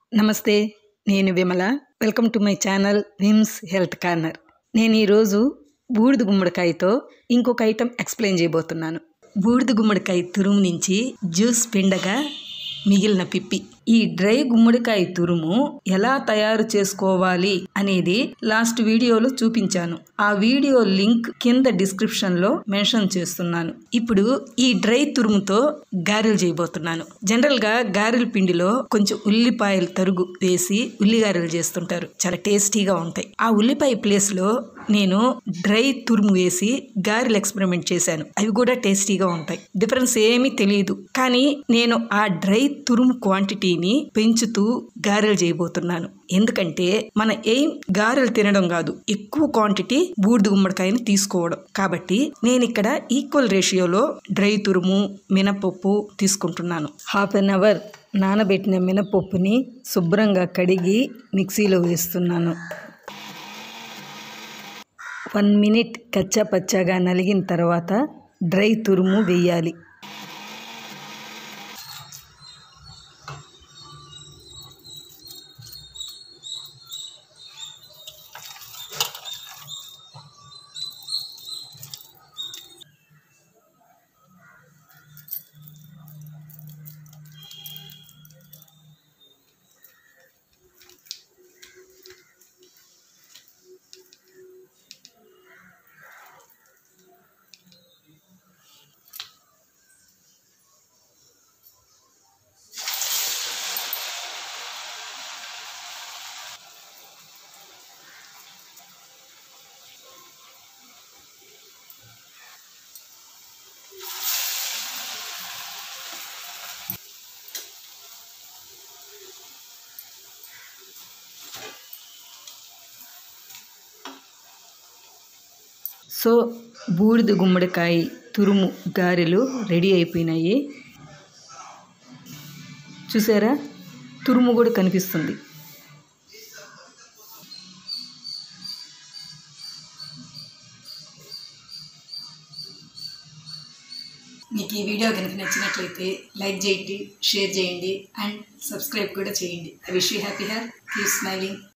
నమస్తే నేను Vimala welcome to my channel Vims health corner నేను ఈరోజు బూడిద గుమ్మడికాయతో ఇంకొక ఐటెం ఎక్స్ప్లెయిన్ చేయబోతున్నాను బూడిద గుమ్మడికాయ తురుము నుంచి జ్యూస్ పిండగా మిగిలిన పిప్పి ఈ డ్రై గుమ్మడికాయ తురుము ఎలా తయారు చేసుకోవాలి అనేది లాస్ట్ వీడియోలో చూపించాను ఆ వీడియో లింక్ కింద డిస్క్రిప్షన్ లో మెన్షన్ చేస్తున్నాను ఇప్పుడు ఈ డ్రై తురుముతో గారెలు చేయబోతున్నాను జనరల్ గా గారెల పిండిలో కొంచెం ఉల్లిపాయల తరుగు వేసి ఉల్లిగారెలు చేస్తుంటారు చాలా టేస్టీగా ఉంటాయి ఆ ఉల్లిపాయ ప్లేస్ లో నేను డ్రై తురుము వేసి గారెలు ఎక్స్పెరిమెంట్ చేశాను అవి కూడా టేస్టీగా ఉంటాయి డిఫరెన్స్ ఏమీ తెలియదు కానీ నేను ఆ డ్రై తురుము క్వాంటిటీని పెంచుతూ గారెలు చేయబోతున్నాను ఎందుకంటే మన ఎయిమ్ గారెలు తినడం కాదు ఎక్కువ క్వాంటిటీ బూడిద గుమ్మడికాయని తీసుకోవడం కాబట్టి నేను ఇక్కడ ఈక్వల్ రేషియోలో డ్రై తురుము మినపప్పు తీసుకుంటున్నాను హాఫ్ అన్ అవర్ నానబెట్టిన మినపప్పుని శుభ్రంగా కడిగి మిక్సీలో వేస్తున్నాను వన్ మినిట్ కచ్చా పచ్చాగా నలిగిన తర్వాత డ్రై తురుము వేయాలి సో బూడిద గుమ్మడికాయ తురుము గారెలు రెడీ అయిపోయినాయి చూసారా తురుము కూడా కనిపిస్తుంది మీకు ఈ వీడియో కనుక నచ్చినట్లయితే లైక్ చేయండి షేర్ చేయండి అండ్ సబ్స్క్రైబ్ కూడా చేయండి I wish you happy hair keep smiling